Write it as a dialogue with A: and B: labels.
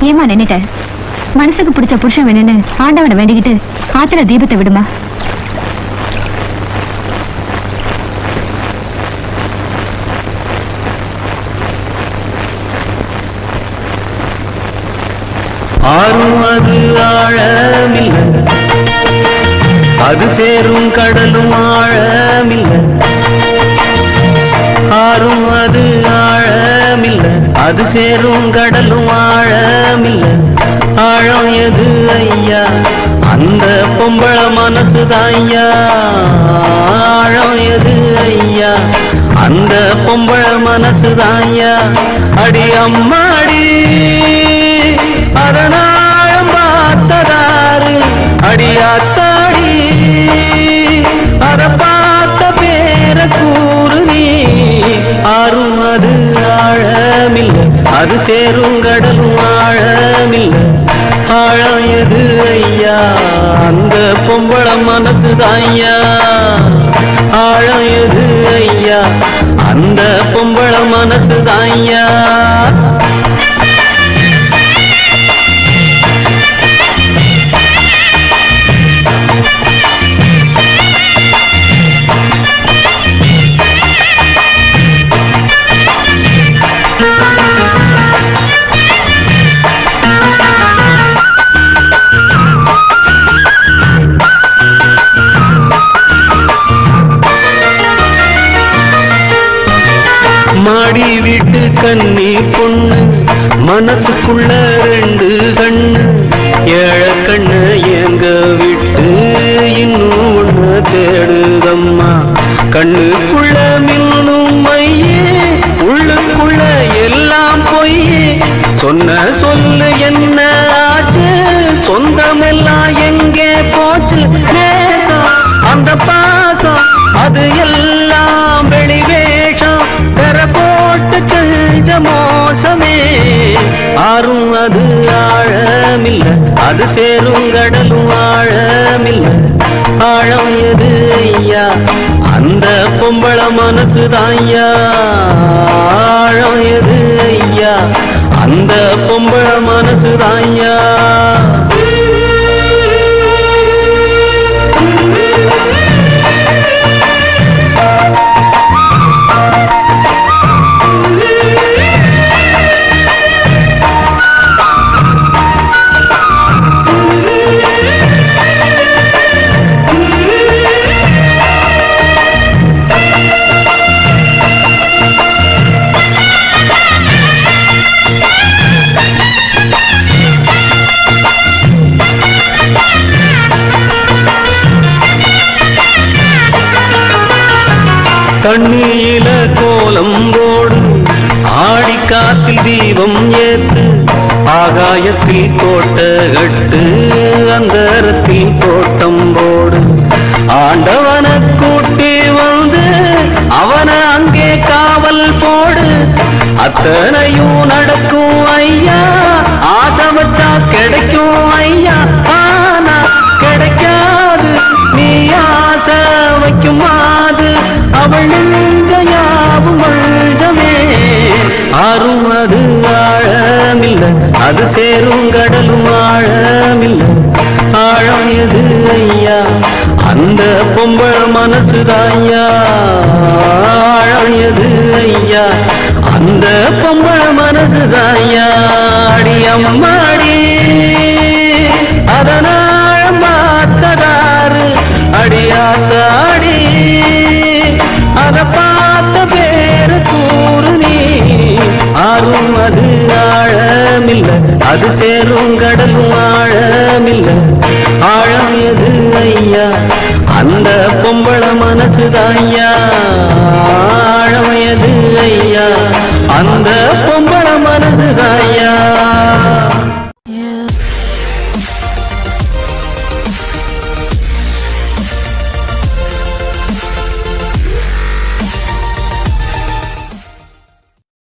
A: ஏமா நின்னுட்ட மனசுக்கு பிடிச்ச புருஷன் வேணும்னு ஆண்டவனை வேண்டிக்கிட்டு ஆத்துல தீபத்தை விடுமா
B: ஆறும் அது ஆழமில்லை அது சேரும் கடலும் ஆழமில்லை ஆறும் அது ஆழமில்லை அது சேரும் கடலும் ஆழமில்லை ஆழம் எது ஐயா அந்த பொம்பள மனசுதான் ஐயா ஆழம் எது ஐயா அந்த பொம்பள மனசுதான் ஐயா அடி அம்மாடி அதனாழம் பார்த்ததாரு அடியாத்தாடி அத பார்த்த பேர கூறு நீ ஆறும் அது ஆழமில்லை அது சேரும் கடலும் ஆழமில்லை ஆழம் எது ஐயா அந்த பொம்பள மனசுதான் ஐயா ஆழம் எது ஐயா அந்த பொம்பள மனசுதான் ஐயா மாடி வீட்டு கண்ணி பொண்ணு மனசுக்குள்ள ரெண்டு கண்ணு ஏழ கண்ணு எங்க விட்டு இன்னும் ஒண்ணு தேடுதம்மா கண்ணுக்குள்ள மின்னும் மையே உள்ளுக்குள்ள எல்லாம் பொய்யே சொன்ன சொல்லு என்ன ஆச்சு சொந்தமெல்லாம் எங்கே போச்சு நேசம் அந்த பாசம் அது எல்லாம் வெளி வேஷம் பெற போட்டு செஞ்ச மோசமே ஆறும் அது ஆழமில்லை அது சேரும் கடலும் ஆழமில்லை ஆழம் எது ஐயா அந்த பொம்பள மனசுதான் ஐயா ஆழம் எது ஐயா அந்த பொம்பள மனசுதான் ஐயா தண்ணியில கோலம் போடு ஆடி காத்தில் தீபம் ஏத்து ஆகாயத்தில் கோட்ட கட்டு அந்தரத்தில் தோட்டம் போடு ஆண்டவன கூட்டி வந்து அவனை அங்கே காவல் போடு அத்தனையும் நடக்கும் ஐயா ஆசை வச்சா கிடைக்கும் ஐயா ஆனா கிடைக்காது நீ ஆசை வைக்கும் மாது அவள் நெஞ்சயாவும் மஞ்சமே ஆறும் அது ஆழமில்லை அது சேரும் கடலும் ஆழமில்லை ஆழம் எது ஐயா அந்த பொம்பள மனசுதாய்யா ஆழம் எது ஐயா அந்த பொம்பள மனசுதாய்யா அடி அம்மாடி அதனாழம் பார்த்ததாரு அடியாத்தாடி அத பார்த்த பேரு கூறு நீ ஆறும் அது ஆழமில்லை அது சேரும் கடலும் ஆழமில்லை ஆழம் எது ஐயா அந்த பொம்பள மனசுதான் ஐயா ஆழம் எது ஐயா அந்த பொம்பள மனசுதான்